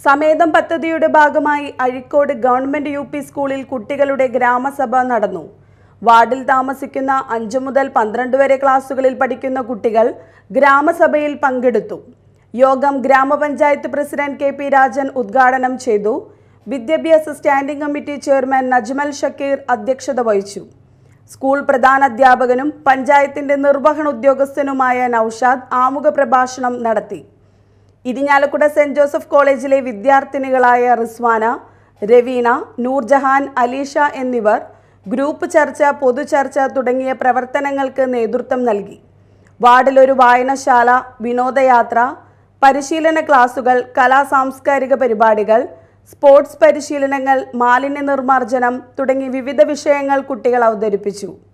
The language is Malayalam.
സമേതം പദ്ധതിയുടെ ഭാഗമായി അഴിക്കോട് ഗവൺമെന്റ് യു പി സ്കൂളിൽ കുട്ടികളുടെ ഗ്രാമസഭ നടന്നു വാർഡിൽ താമസിക്കുന്ന അഞ്ചു മുതൽ പന്ത്രണ്ട് വരെ ക്ലാസ്സുകളിൽ പഠിക്കുന്ന കുട്ടികൾ ഗ്രാമസഭയിൽ പങ്കെടുത്തു യോഗം ഗ്രാമപഞ്ചായത്ത് പ്രസിഡന്റ് കെ പി രാജൻ ഉദ്ഘാടനം ചെയ്തു വിദ്യാഭ്യാസ standing committee chairman Najmal Shakeer അധ്യക്ഷത വഹിച്ചു സ്കൂൾ പ്രധാനാധ്യാപകനും പഞ്ചായത്തിന്റെ നിർവഹണ ഉദ്യോഗസ്ഥനുമായ നൌഷാദ് ആമുഖ പ്രഭാഷണം നടത്തി ഇരിഞ്ഞാലക്കുട സെന്റ് ജോസഫ് കോളേജിലെ വിദ്യാർത്ഥിനികളായ റിസ്വാന രവീന നൂർജഹാൻ അലീഷ എന്നിവർ ഗ്രൂപ്പ് ചർച്ച പൊതുചർച്ച തുടങ്ങിയ പ്രവർത്തനങ്ങൾക്ക് നേതൃത്വം നൽകി വാർഡിൽ ഒരു വായനശാല വിനോദയാത്ര പരിശീലന ക്ലാസുകൾ കലാ സാംസ്കാരിക പരിപാടികൾ സ്പോർട്സ് പരിശീലനങ്ങൾ മാലിന്യ നിർമ്മാർജ്ജനം തുടങ്ങി വിവിധ വിഷയങ്ങൾ കുട്ടികൾ അവതരിപ്പിച്ചു